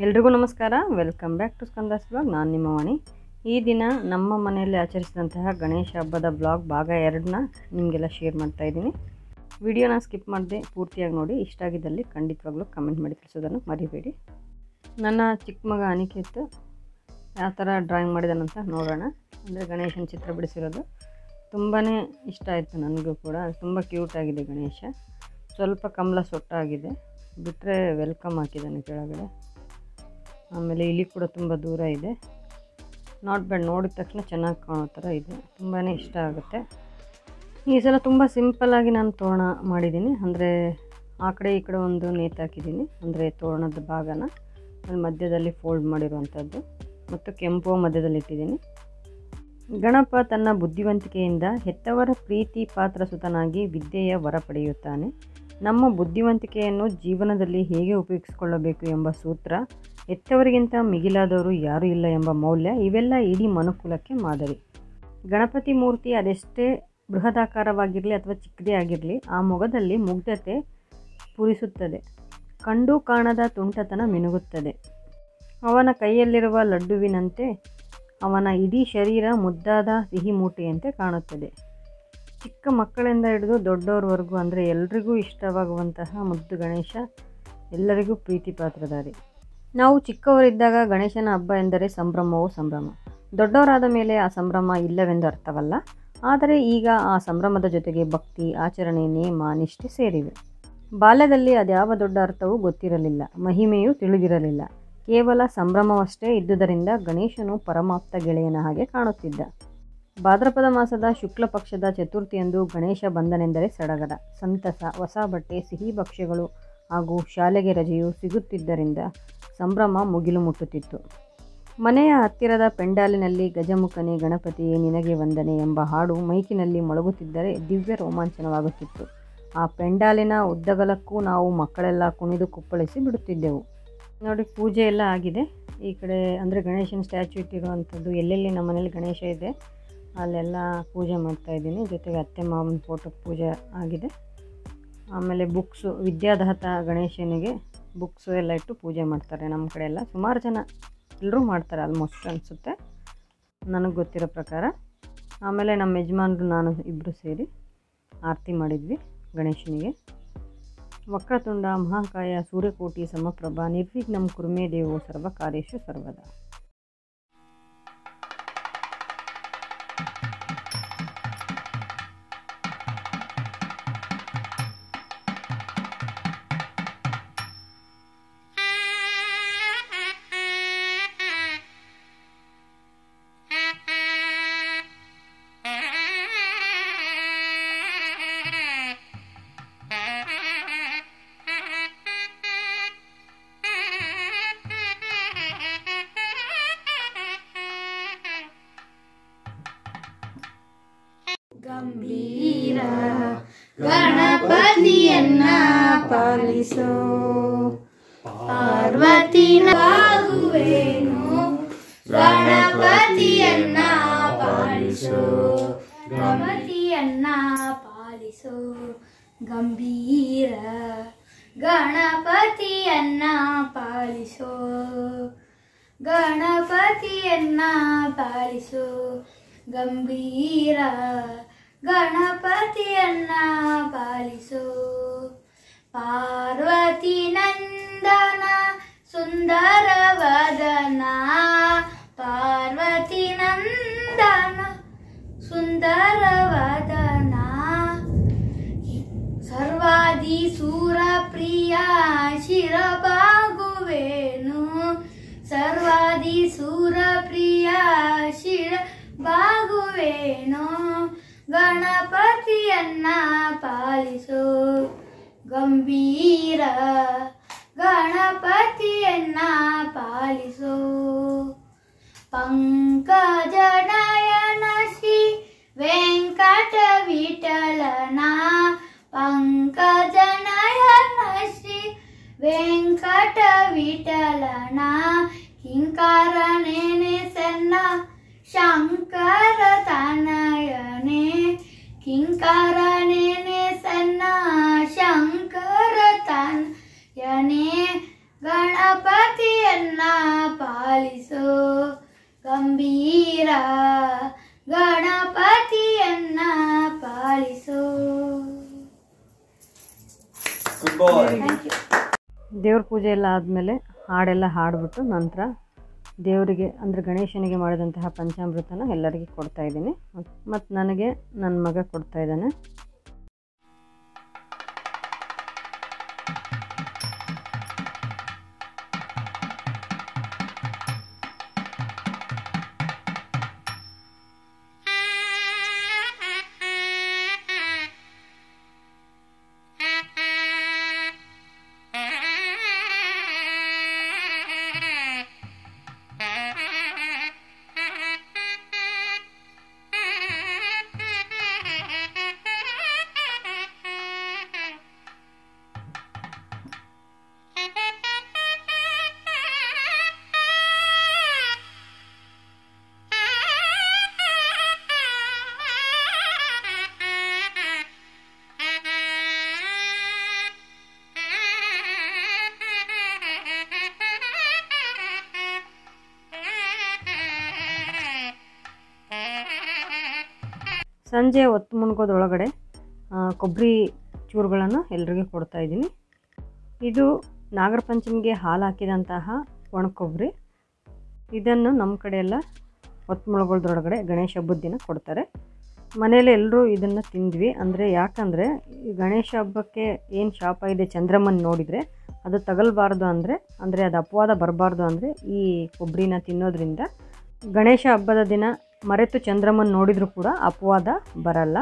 ಎಲ್ರಿಗೂ ನಮಸ್ಕಾರ welcome back to Skanda's blog ನಾನು ನಿಮ್ಮ ವಾಣಿ ಈ ದಿನ ನಮ್ಮ ಮನೆಯಲ್ಲಿ ಆಚರಿಸಿದಂತಹ ಗಣೇಶ ಹಬ್ಬದ ಬ್ಲಾಗ್ ಭಾಗ ಎರಡನ್ನ ನಿಮಗೆಲ್ಲ ಶೇರ್ ಮಾಡ್ತಾ ಇದ್ದೀನಿ ವಿಡಿಯೋನ ಸ್ಕಿಪ್ ಮಾಡದೆ ಪೂರ್ತಿಯಾಗಿ ನೋಡಿ ಇಷ್ಟ ಆಗಿದ್ದಲ್ಲಿ ಖಂಡಿತವಾಗ್ಲೂ ಕಮೆಂಟ್ ಮಾಡಿ ತಿಳಿಸೋದನ್ನು ಮರಿಬೇಡಿ ನನ್ನ ಚಿಕ್ಕ ಮಗ ಅನಿಕೇತ್ ಯಾವ ಥರ ಡ್ರಾಯಿಂಗ್ ಮಾಡಿದಾನಂತ ನೋಡೋಣ ಅಂದರೆ ಗಣೇಶನ ಚಿತ್ರ ಬಿಡಿಸಿರೋದು ತುಂಬಾ ಇಷ್ಟ ಆಯಿತು ನನಗೂ ಕೂಡ ತುಂಬ ಕ್ಯೂಟ್ ಆಗಿದೆ ಗಣೇಶ ಸ್ವಲ್ಪ ಕಮಲ ಸೊಟ್ಟಾಗಿದೆ ಬಿಟ್ಟರೆ ವೆಲ್ಕಮ್ ಹಾಕಿದ್ದಾನೆ ಕೆಳಗಡೆ ಆಮೇಲೆ ಇಲ್ಲಿ ಕೂಡ ತುಂಬ ದೂರ ಇದೆ ನಾಟ್ ಬ್ಯಾಡ್ ನೋಡಿದ ತಕ್ಷಣ ಚೆನ್ನಾಗಿ ಕಾಣೋ ಥರ ಇದೆ ತುಂಬಾ ಇಷ್ಟ ಆಗುತ್ತೆ ಈ ಸಲ ತುಂಬ ಸಿಂಪಲ್ಲಾಗಿ ನಾನು ತೋರಣ ಮಾಡಿದ್ದೀನಿ ಅಂದರೆ ಆ ಕಡೆ ಈ ಕಡೆ ಒಂದು ನೇತಾಕಿದ್ದೀನಿ ಅಂದರೆ ತೋರಣದ ಭಾಗನ ಅಲ್ಲಿ ಮಧ್ಯದಲ್ಲಿ ಫೋಲ್ಡ್ ಮಾಡಿರುವಂಥದ್ದು ಮತ್ತು ಕೆಂಪು ಮಧ್ಯದಲ್ಲಿ ಇಟ್ಟಿದ್ದೀನಿ ಗಣಪ ತನ್ನ ಬುದ್ಧಿವಂತಿಕೆಯಿಂದ ಹೆತ್ತವರ ಪ್ರೀತಿ ಪಾತ್ರ ಸುತನಾಗಿ ವಿದ್ಯೆಯ ವರ ಪಡೆಯುತ್ತಾನೆ ನಮ್ಮ ಬುದ್ಧಿವಂತಿಕೆಯನ್ನು ಜೀವನದಲ್ಲಿ ಹೇಗೆ ಉಪಯೋಗಿಸಿಕೊಳ್ಳಬೇಕು ಎಂಬ ಸೂತ್ರ ಹೆತ್ತವರಿಗಿಂತ ಮಿಗಿಲಾದವರು ಯಾರೂ ಇಲ್ಲ ಎಂಬ ಮೌಲ್ಯ ಇವೆಲ್ಲ ಇಡೀ ಮನುಕುಲಕ್ಕೆ ಮಾದರಿ ಗಣಪತಿ ಮೂರ್ತಿ ಅದೆಷ್ಟೇ ಬೃಹದಾಕಾರವಾಗಿರಲಿ ಅಥವಾ ಚಿಕ್ಕದೇ ಆಗಿರಲಿ ಆ ಮೊಗದಲ್ಲಿ ಮುಗ್ಧತೆ ಪೂರಿಸುತ್ತದೆ ಕಂಡು ಕಾಣದ ತುಂಟತನ ಮಿನುಗುತ್ತದೆ ಅವನ ಕೈಯಲ್ಲಿರುವ ಲಡ್ಡುವಿನಂತೆ ಅವನ ಇಡೀ ಶರೀರ ಮುದ್ದಾದ ಸಿಹಿ ಮೂಟೆಯಂತೆ ಕಾಣುತ್ತದೆ ಚಿಕ್ಕ ಮಕ್ಕಳಿಂದ ಹಿಡಿದು ದೊಡ್ಡವ್ರವರೆಗೂ ಅಂದರೆ ಎಲ್ರಿಗೂ ಇಷ್ಟವಾಗುವಂತಹ ಮುದ್ದು ಗಣೇಶ ಎಲ್ಲರಿಗೂ ಪ್ರೀತಿ ಪಾತ್ರಧಾರಿ ನಾವು ಚಿಕ್ಕವರಿದ್ದಾಗ ಗಣೇಶನ ಹಬ್ಬ ಎಂದರೆ ಸಂಭ್ರಮವೋ ಸಂಭ್ರಮ ದೊಡ್ಡವರಾದ ಮೇಲೆ ಆ ಸಂಭ್ರಮ ಇಲ್ಲವೆಂದು ಅರ್ಥವಲ್ಲ ಆದರೆ ಈಗ ಆ ಸಂಭ್ರಮದ ಜೊತೆಗೆ ಭಕ್ತಿ ಆಚರಣೆ ನೇಮ ನಿಷ್ಠೆ ಸೇರಿವೆ ಬಾಲ್ಯದಲ್ಲಿ ಅದ್ಯಾವ ದೊಡ್ಡ ಅರ್ಥವೂ ಗೊತ್ತಿರಲಿಲ್ಲ ಮಹಿಮೆಯೂ ತಿಳಿದಿರಲಿಲ್ಲ ಕೇವಲ ಸಂಭ್ರಮವಷ್ಟೇ ಇದ್ದುದರಿಂದ ಗಣೇಶನು ಪರಮಾಪ್ತ ಗೆಳೆಯನ ಹಾಗೆ ಕಾಣುತ್ತಿದ್ದ ಭಾದ್ರಪದ ಮಾಸದ ಶುಕ್ಲ ಪಕ್ಷದ ಚತುರ್ಥಿಯಂದು ಗಣೇಶ ಬಂದನೆಂದರೆ ಸಡಗರ ಸಂತಸ ಹೊಸ ಬಟ್ಟೆ ಸಿಹಿ ಭಕ್ಷ್ಯಗಳು ಹಾಗೂ ಶಾಲೆಗೆ ರಜೆಯು ಸಿಗುತ್ತಿದ್ದರಿಂದ ಸಂಭ್ರಮ ಮುಗಿಲು ಮುಟ್ಟುತ್ತಿತ್ತು ಮನೆಯ ಹತ್ತಿರದ ಪೆಂಡಾಲಿನಲ್ಲಿ ಗಜಮುಖನೆ ಗಣಪತಿಯೇ ನಿನಗೆ ವಂದನೆ ಎಂಬ ಹಾಡು ಮೈಕಿನಲ್ಲಿ ಮೊಳಗುತ್ತಿದ್ದರೆ ದಿವ್ಯ ರೋಮಾಂಚನವಾಗುತ್ತಿತ್ತು ಆ ಪೆಂಡಾಲಿನ ಉದ್ದಗಲಕ್ಕೂ ನಾವು ಮಕ್ಕಳೆಲ್ಲ ಕುಣಿದು ಕುಪ್ಪಳಿಸಿ ಬಿಡುತ್ತಿದ್ದೆವು ನೋಡಿ ಪೂಜೆ ಎಲ್ಲ ಆಗಿದೆ ಈ ಕಡೆ ಅಂದರೆ ಗಣೇಶನ ಸ್ಟ್ಯಾಚು ಇಟ್ಟಿರುವಂಥದ್ದು ಎಲ್ಲೆಲ್ಲಿ ನಮ್ಮ ಮನೇಲಿ ಗಣೇಶ ಇದೆ ಅಲ್ಲೆಲ್ಲ ಪೂಜೆ ಮಾಡ್ತಾ ಇದ್ದೀನಿ ಜೊತೆಗೆ ಅತ್ತೆ ಮಾವನ ಫೋಟೋ ಪೂಜೆ ಆಗಿದೆ ಆಮೇಲೆ ಬುಕ್ಸು ವಿದ್ಯಾದಾತ ಗಣೇಶನಿಗೆ ಬುಕ್ಸು ಎಲ್ಲ ಇಟ್ಟು ಪೂಜೆ ಮಾಡ್ತಾರೆ ನಮ್ಮ ಕಡೆ ಎಲ್ಲ ಸುಮಾರು ಜನ ಎಲ್ಲರೂ ಮಾಡ್ತಾರೆ ಆಲ್ಮೋಸ್ಟ್ ಅನಿಸುತ್ತೆ ನನಗೆ ಗೊತ್ತಿರೋ ಪ್ರಕಾರ ಆಮೇಲೆ ನಮ್ಮ ಯಜಮಾನ್ರು ನಾನು ಇಬ್ಬರು ಸೇರಿ ಆರತಿ ಮಾಡಿದ್ವಿ ಗಣೇಶನಿಗೆ ವಕ್ರತುಂಡ ಮಹಾಕಾಯ ಸೂರ್ಯಕೋಟಿ ಸಮಪ್ರಭಾ ನಿರ್ವಿಘ್ನಂ ಕುರ್ಮೇ ದೇವೋ ಸರ್ವ ಕಾರ್ಯೇಶು ಸರ್ವದಾ ಗಂಭೀರ ಗಣಪತಿಯನ್ನ ಪಾಲಿಸೋ ಪಾರ್ವತಿನ ಬಾಗುವೇನು ಗಣಪತಿಯನ್ನ ಪಾಲಿಸೋ ಗಣಪತಿಯನ್ನ ಪಾಲಿಸೋ ಗಂಭೀರ ಗಣಪತಿಯನ್ನ ಪಾಲಿಸೋ ಗಣಪತಿಯನ್ನ ಪಾಲಿಸೋ ಗಂಭೀರ ಗಣಪತಿಯನ್ನ ಪಾಲಿಸೋ ಪಾರ್ವತಿ ನಂದನ ಸುಂದರ ವದನ ಪಾರ್ವತಿ ನಂದನ ಸುಂದರ ವದನ ಸರ್ವಾದಿ ಸೂರ ಪ್ರಿಯ ಶಿರಬಾಗುವೇನು ಸರ್ವಾದಿ ಸೂರ ಪ್ರಿಯ ಶಿರ ಬಾಗುವೇನೋ ಗಣಪತಿಯನ್ನ ಪಾಲಿಸೋ ಗಂಭೀರ ಗಣಪತಿಯನ್ನ ಪಾಲಿಸೋ ಪಂಕಜ ನಯನ ಶ್ರೀ ವೆಂಕಟ ವಿಠಲನ ಪಂಕಜ ನಯನ ಶ್ರೀ ವೆಂಕಟ ವಿಠಲನ ಕಿಂಕಾರ ನೇನೆ ಸನ್ನ ಶಂಕರ ತನಯನೆ ಕಿಂಕಾರ ನೇನೆ ಸನ್ನ ಶಂಕರ ತನಯನೆ ಗಣಪತಿಯನ್ನ ಪಾಲಿಸೋ ಗಂಭೀರ ಗಣಪತಿಯನ್ನ ಪಾಲಿಸೋ ಗುಡ್ ಬಾಯ್ ಥ್ಯಾಂಕ್ ಯು ದೇವ್ರ ಪೂಜೆ ಎಲ್ಲ ಆದಮೇಲೆ ಹಾಡೆಲ್ಲ ಹಾಡ್ಬಿಟ್ಟು ನಂತರ ದೇವರಿಗೆ ಅಂದರೆ ಗಣೇಶನಿಗೆ ಮಾಡಿದಂತಹ ಪಂಚಾಮೃತನ ಎಲ್ಲರಿಗೆ ಕೊಡ್ತಾ ಇದ್ದೀನಿ ಮತ್ತು ನನಗೆ ನನ್ನ ಮಗ ಕೊಡ್ತಾ ಇದ್ದಾನೆ ಸಂಜೆ ಹೊತ್ತು ಮುಣ್ಗೋದ್ರೊಳಗಡೆ ಆ, ಕೊಬ್ಬರಿ ಚೂರುಗಳನ್ನು ಎಲ್ರಿಗೂ ಕೊಡ್ತಾ ಇದ್ದೀನಿ ಇದು ನಾಗರ ಪಂಚಮಿಗೆ ಹಾಲು ಹಾಕಿದಂತಹ ಒಣ ಕೊಬ್ಬರಿ ಇದನ್ನು ನಮ್ಮ ಕಡೆ ಎಲ್ಲ ಹೊತ್ತು ಮುಳುಗೋದ್ರೊಳಗಡೆ ಗಣೇಶ ಹಬ್ಬದ ದಿನ ಕೊಡ್ತಾರೆ ಮನೇಲಿ ಎಲ್ಲರೂ ಇದನ್ನು ತಿಂದ್ವಿ ಅಂದರೆ ಯಾಕಂದರೆ ಈ ಗಣೇಶ ಹಬ್ಬಕ್ಕೆ ಏನು ಶಾಪ ಇದೆ ಚಂದ್ರಮ್ಮನ ನೋಡಿದರೆ ಅದು ತಗಲ್ಬಾರ್ದು ಅಂದರೆ ಅಂದರೆ ಅದು ಅಪವಾದ ಬರಬಾರ್ದು ಅಂದರೆ ಈ ಕೊಬ್ಬರಿನ ತಿನ್ನೋದ್ರಿಂದ ಗಣೇಶ ಹಬ್ಬದ ದಿನ ಮರೆತು ಚಂದ್ರಮ್ಮನ ನೋಡಿದರೂ ಕೂಡ ಅಪವಾದ ಬರಲ್ಲ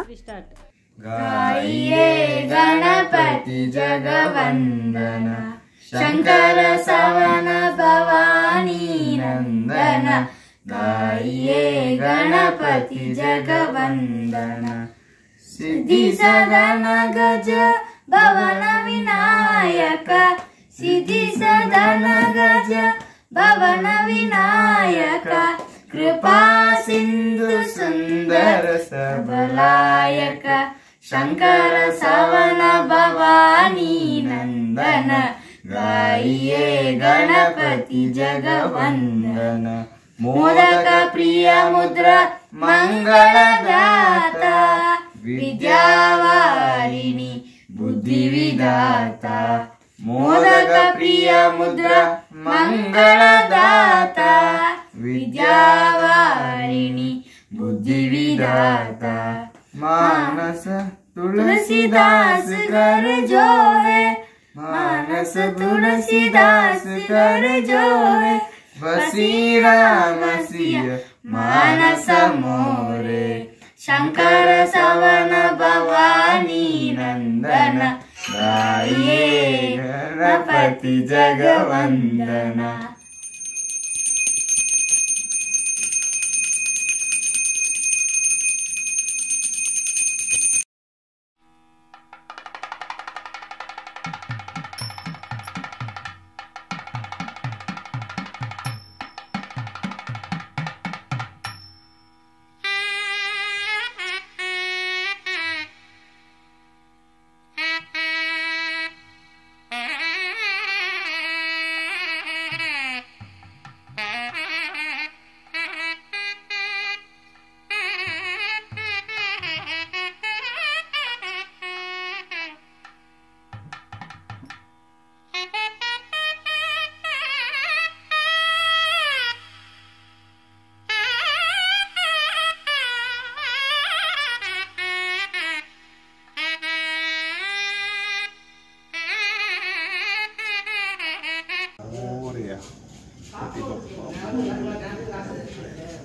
ಗಾಯಿಯೇ ಗಣಪತಿ ಜಗವಂದನ ಶಂಕರ ಸವನ ಭವಾನಿ ನಂದನ ಗಾಯಿಯೇ ಗಣಪತಿ ಜಗವಂದನ ಸಿದ್ಧಿ ಸದನ ಗಜ ಭವನ ವಿನಾಯಕ ಸಿದ್ಧಿ ಸದನ ಗಜ ಭವನ ವಿನಾಯಕ ಕೃಪಾ ಸಿಂಧು ಸುಂದರ ಸಬಲಾಯಕ ಶಂಕರ ಸವನ ಭವಾನಿ ನಂದನ ಗಾಯಿಯೇ ಗಣಪತಿ ಜಗವಂದನ ಮೋದಕ ಪ್ರಿಯ ಮುದ್ರ ಮಂಗಳದಾತ ವಿದ್ಯಾವಾರಿಣಿ ಬುದ್ಧಿ ವಿಧಾತ ಮೋದಕ ಪ್ರಿಯ ಮುದ್ರ ಮಂಗಳದಾತ ವಿದ್ಯಾವಾರಿಣಿ ಬುದ್ಧಿ ವಿಧಾತ ಮಾನಸ तुलसीदास कर जो है मानस तुलसीदास कर जो है वसी राम सिय मानस मोरे शंकर सवन भवानी नंदन गाइए गणपति जगवंदना ಮೋರ್ಯ